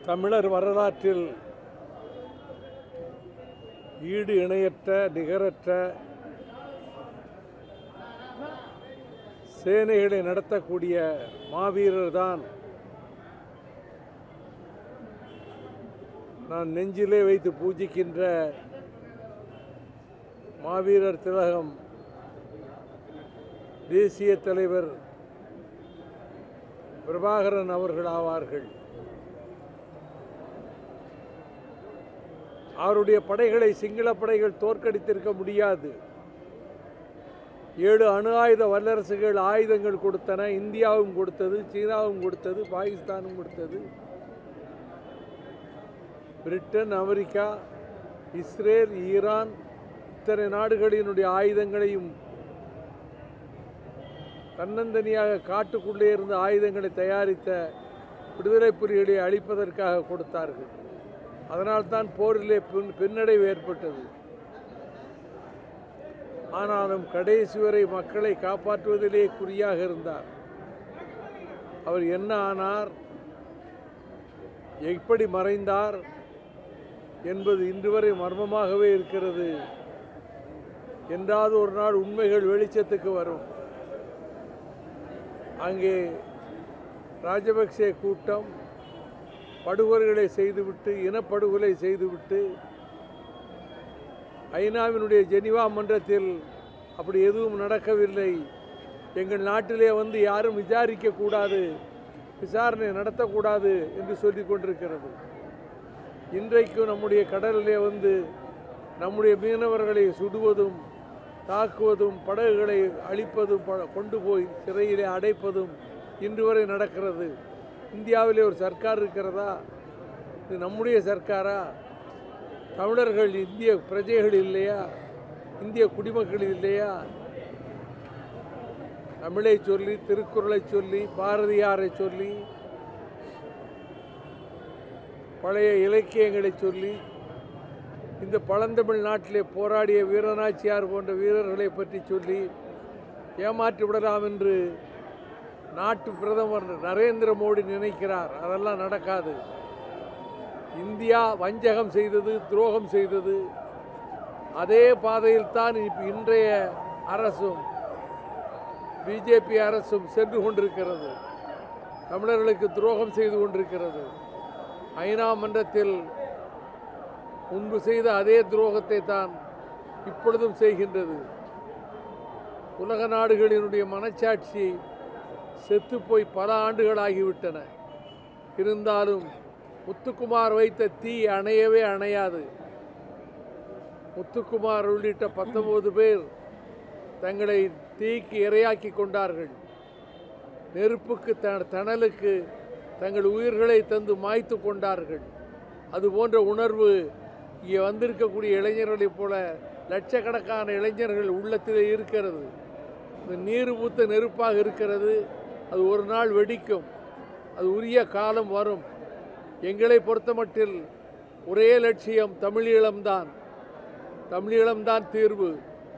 தமிழர் வரலாற்றில் ஈடு இணையற்ற நிகரற்ற சேனைகளை நடத்தக்கூடிய மாவீரர் தான் நான் நெஞ்சிலே வைத்து பூஜிக்கின்ற மாவீரர் திலகம் தேசிய தலைவர் பிரபாகரன் அவர்கள் ஆவார்கள் அவருடைய படைகளை சிங்கள படைகள் தோற்கடித்திருக்க முடியாது ஏழு அணு ஆயுத வல்லரசுகள் ஆயுதங்கள் கொடுத்தன இந்தியாவும் கொடுத்தது சீனாவும் கொடுத்தது பாகிஸ்தானும் கொடுத்தது பிரிட்டன் அமெரிக்கா இஸ்ரேல் ஈரான் இத்தனை நாடுகளினுடைய ஆயுதங்களையும் தன்னந்தனியாக காட்டுக்குள்ளே இருந்த ஆயுதங்களை தயாரித்த விடுதலை புலிகளை அழிப்பதற்காக கொடுத்தார்கள் அதனால்தான் போரிலே பின் பின்னடைவு ஏற்பட்டது ஆனாலும் கடைசி வரை மக்களை காப்பாற்றுவதிலே குறியாக இருந்தார் அவர் என்ன ஆனார் எப்படி மறைந்தார் என்பது இன்று வரை மர்மமாகவே இருக்கிறது என்றாவது ஒரு நாள் உண்மைகள் வெளிச்சத்துக்கு வரும் அங்கே ராஜபக்சே கூட்டம் படுகொலைகளை செய்துவிட்டு இனப்படுகொலை செய்துவிட்டு ஐநாவினுடைய ஜெனிவா மன்றத்தில் அப்படி எதுவும் நடக்கவில்லை எங்கள் நாட்டிலே வந்து யாரும் விசாரிக்க கூடாது விசாரணை நடத்தக்கூடாது என்று சொல்லிக் கொண்டிருக்கிறது இன்றைக்கு நம்முடைய கடலிலே வந்து நம்முடைய மீனவர்களை சுடுவதும் தாக்குவதும் படகுகளை அழிப்பதும் ப- கொண்டு போய் சிறையிலே அடைப்பதும் இன்று வரை நடக்கிறது இந்தியாவிலே ஒரு சர்க்கார் இருக்கிறதா இது நம்முடைய சர்க்காரா தமிழர்கள் இந்திய பிரஜைகள் இல்லையா இந்திய குடிமக்கள் இல்லையா தமிழை சொல்லி திருக்குறளை சொல்லி பாரதியாரை சொல்லி பழைய இலக்கியங்களை சொல்லி இந்த பழந்தமிழ் நாட்டிலே போராடிய வீரநாச்சியார் போன்ற வீரர்களை பற்றி சொல்லி ஏமாற்றி விடலாம் என்று நாட்டு பிரதமர் நரேந்திர மோடி நினைக்கிறார் அதெல்லாம் நடக்காது இந்தியா வஞ்சகம் செய்தது துரோகம் செய்தது அதே பாதையில் தான் இப்ப இன்றைய அரசும் பிஜேபி அரசும் சென்று கொண்டிருக்கிறது தமிழர்களுக்கு துரோகம் செய்து கொண்டிருக்கிறது ஐநா மன்றத்தில் முன்பு செய்த அதே துரோகத்தை தான் இப்பொழுதும் செய்கின்றது உலக நாடுகளினுடைய மனச்சாட்சி செத்துப்போய் பல ஆண்டுகள் ஆகிவிட்டன இருந்தாலும் முத்துக்குமார் வைத்த தீ அணையவே அணையாது முத்துக்குமார் உள்ளிட்ட பத்தொன்பது பேர் தங்களை தீக்கு இரையாக்கி கொண்டார்கள் நெருப்புக்கு த தணலுக்கு தங்கள் உயிர்களை தந்து மாய்த்து கொண்டார்கள் அது போன்ற உணர்வு இங்கே வந்திருக்கக்கூடிய இளைஞர்களைப் போல லட்சக்கணக்கான இளைஞர்கள் உள்ளத்திலே இருக்கிறது இந்த நீர் ஊத்த நெருப்பாக இருக்கிறது அது ஒரு நாள் வெடிக்கும் அது உரிய காலம் வரும் எங்களை பொறுத்தமட்டில் ஒரே லட்சியம் தமிழீழம்தான் தமிழீழம்தான் தீர்வு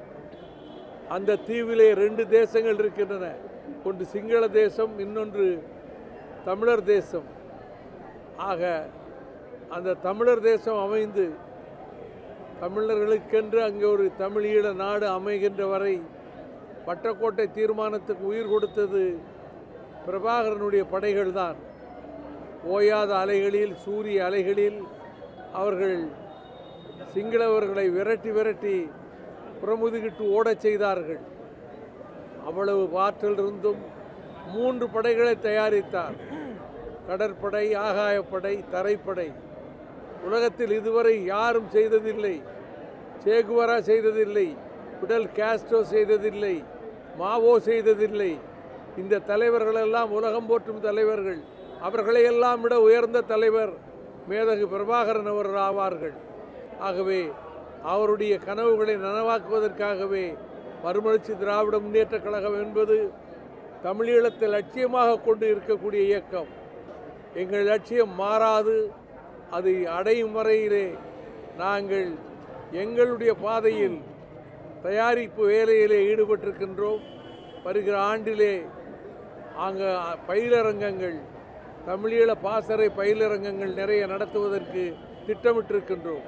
அந்த தீவிலே ரெண்டு தேசங்கள் இருக்கின்றன ஒன்று சிங்கள தேசம் இன்னொன்று தமிழர் தேசம் ஆக அந்த தமிழர் தேசம் அமைந்து தமிழர்களுக்கென்று அங்கே ஒரு தமிழீழ நாடு அமைகின்ற வரை வட்டக்கோட்டை தீர்மானத்துக்கு உயிர் கொடுத்தது பிரபாகரனுடைய படைகள் தான் ஓயாத அலைகளில் சூரிய அலைகளில் அவர்கள் சிங்களவர்களை விரட்டி விரட்டி புறமுதுகிட்டு ஓடச் செய்தார்கள் அவ்வளவு ஆற்றல் இருந்தும் மூன்று படைகளை தயாரித்தார் கடற்படை ஆகாயப்படை தரைப்படை உலகத்தில் இதுவரை யாரும் செய்ததில்லை சேகுவரா செய்ததில்லை பிடல் காஸ்ட்ரோ செய்ததில்லை மாவோ செய்ததில்லை இந்த தலைவர்களெல்லாம் உலகம் போற்றும் தலைவர்கள் அவர்களையெல்லாம் விட உயர்ந்த தலைவர் மேதகு பிரபாகரன் அவர்கள் ஆவார்கள் ஆகவே அவருடைய கனவுகளை நனவாக்குவதற்காகவே மறுமலர்ச்சி திராவிட முன்னேற்றக் கழகம் என்பது தமிழீழத்தை லட்சியமாக கொண்டு இருக்கக்கூடிய இயக்கம் எங்கள் லட்சியம் மாறாது அதை அடையும் வரையிலே நாங்கள் எங்களுடைய பாதையில் தயாரிப்பு வேலையிலே ஈடுபட்டிருக்கின்றோம் வருகிற ஆண்டிலே அங்கே பயிலரங்கங்கள் தமிழீழ பாசறை பயிலரங்கங்கள் நிறைய நடத்துவதற்கு திட்டமிட்டிருக்கின்றோம்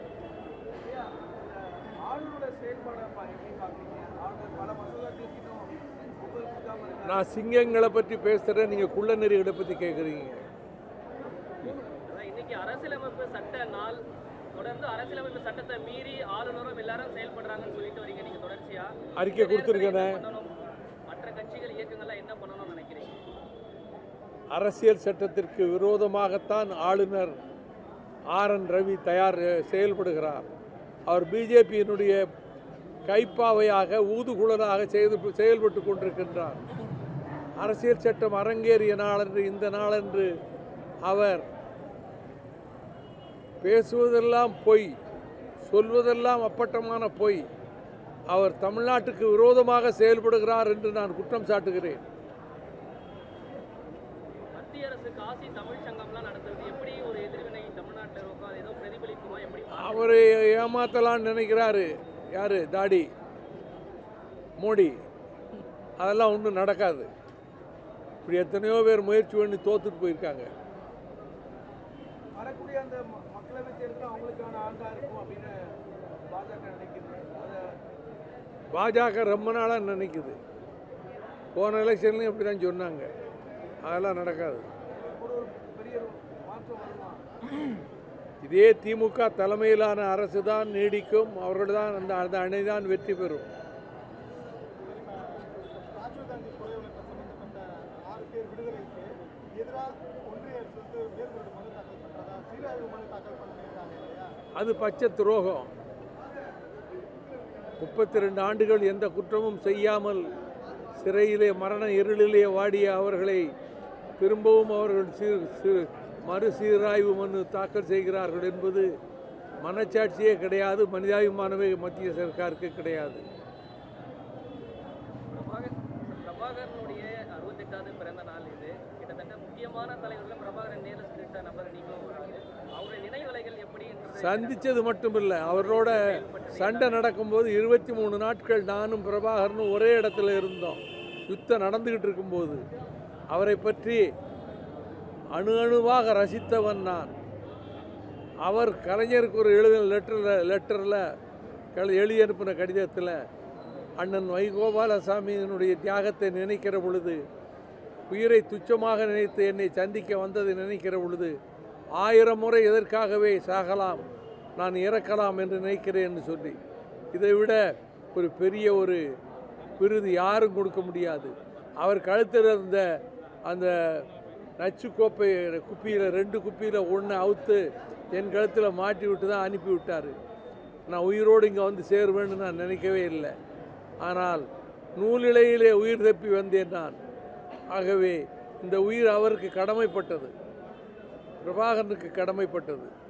ஆளுநரோட செயல்பாடை பா- எப்படி பார்க்குறீங்க ஆளுநர் பல மசோதாக்களுக்கு இன்னும் ஒப்புதல் கொடுக்காம இருக்காரு நான் சிங்கங்களை பற்றி பேசுகிறேன் நீங்கள் குள்ள நெறிகளை பற்றி கேட்குறீங்க அதான் இன்னைக்கு அரசியலமைப்பு சட்ட நாள் தொடர்ந்து அரசியலமைப்பு சட்டத்தை மீறி ஆளுநரும் எல்லாரும் செயல்படுறாங்கன்னு சொல்லிட்டு வரீங்க நீங்க தொடர்ச்சியா அறிக்கை இந்த நேரத்துல கொடுத்திருக்கேனே. என்ன பண்ணணும்? மற்ற கட்சிகள் இயக்கங்கள்லாம் என்ன பண்ணணும்னு நினைக்கிறீங்க அரசியல் சட்டத்திற்கு விரோதமாகத்தான் ஆளுநர் ஆர் என் ரவி தயார் செயல்படுகிறார் அவர் பிஜேபியினுடைய கைப்பாவையாக ஊதுகுழலாக செய்து செயல்பட்டு கொண்டிருக்கின்றார் அரசியல் சட்டம் அரங்கேறிய நாளன்று இந்த நாளன்று அவர் பேசுவதெல்லாம் பொய் சொல்வதெல்லாம் அப்பட்டமான பொய் அவர் தமிழ்நாட்டுக்கு விரோதமாக செயல்படுகிறார் என்று நான் குற்றம் சாட்டுகிறேன் மத்திய அரசு காசி தமிழ் சங்கம்லாம் நடத்துறது எப்படி ஒரு எதிர்வினை தமிழ்நாட்டில் இருக்கும் அது ஏதோ பிரதிபலிக்குமா எப்படி பார்க்கறீங்க? அவரை ஏமாத்தலாம்னு நினைக்கிறாரு யாரு தாடி மோடி அதெல்லாம் ஒன்றும் நடக்காது இப்படி எத்தனையோ பேர் முயற்சி பண்ணி தோத்துட்டு போயிருக்காங்க வரக்கூடிய அந்த ம- மக்களவை தேர்தல் அவங்களுக்கான ஆண்டா இருக்கும் அப்படின்னு பாஜக நினைக்குது அதை பாஜக ரொம்ப நாளாக நினைக்குது போன எலெக்ஷன்லையும் இப்படி தான் சொன்னாங்க அதெல்லாம் நடக்காது ஒரு ஒரு பெரிய ஒரு மாற்றம் வருமா இதே திமுக தலைமையிலான அரசு தான் நீடிக்கும் அவர்கள் தான் அந்த அந்த அணி தான் வெற்றி பெறும் ராஜீவ் காந்தி கொலை வழக்கு சம்பந்தப்பட்ட ஆறு பேர் விடுதலைக்கு எதிராக ஒன்றிய அரசு வந்து மேற்கொண்டு மனு தாக்கல் பண்றதா சீராய்வு மனு தாக்கல் பண்ணிருக்காங்க இல்லையா அது பச்சை துரோகம் முப்பத்தி ரெண்டு ஆண்டுகள் எந்த குற்றமும் செய்யாமல் சிறையிலே மரண இருளிலே வாடிய அவர்களை திரும்பவும் அவர்கள் சீர் சீர் மறுசீராய்வு மனு தாக்கல் செய்கிறார்கள் என்பது மனச்சாட்சியே கிடையாது மனிதாபிமானமே மத்திய சர்க்காருக்கு கிடையாது பிரபாகர் பிரபாகரனுடைய அறுபத்தெட்டாவது பிறந்த நாள் இது கிட்டத்தட்ட முக்கியமான தலைவர்கள் பிரபாகரன் நேரில் சந்தித்த நபர் நீங்களும் ஒரு ஆளு. அவருடைய நினைவலைகள் எப்படி என்றது சந்திச்சது மட்டுமில்லை அவரோட சண்டை நடக்கும்போது இருபத்தி மூணு நாட்கள் நானும் பிரபாகரனும் ஒரே இடத்துல இருந்தோம் யுத்தம் நடந்துகிட்டு இருக்கும்போது அவரை பற்றி அணு அணுவாக ரசித்தவன் நான் அவர் கலைஞருக்கு ஒரு எழுதின லெட்டரில் லெட்டரில் கல் எழுதி அனுப்பின கடிதத்தில் அண்ணன் வைகோபாலசாமியினுடைய தியாகத்தை நினைக்கிற பொழுது உயிரை துச்சமாக நினைத்து என்னை சந்திக்க வந்ததை நினைக்கிற பொழுது ஆயிரம் முறை எதற்காகவே சாகலாம் நான் இறக்கலாம் என்று நினைக்கிறேன் என்று சொல்லி இதை விட ஒரு பெரிய ஒரு விருது யாரும் கொடுக்க முடியாது அவர் கழுத்தில் இருந்த அந்த நச்சு கோப்பை குப்பியில் ரெண்டு குப்பியில் ஒன்று அவுத்து என் கழுத்தில் மாட்டி விட்டு தான் அனுப்பி விட்டார் நான் உயிரோடு இங்கே வந்து சேருவேன்னு நான் நினைக்கவே இல்லை ஆனால் நூலிழையிலே உயிர் தப்பி வந்தேன் நான் ஆகவே இந்த உயிர் அவருக்கு கடமைப்பட்டது பிரபாகரனுக்கு கடமைப்பட்டது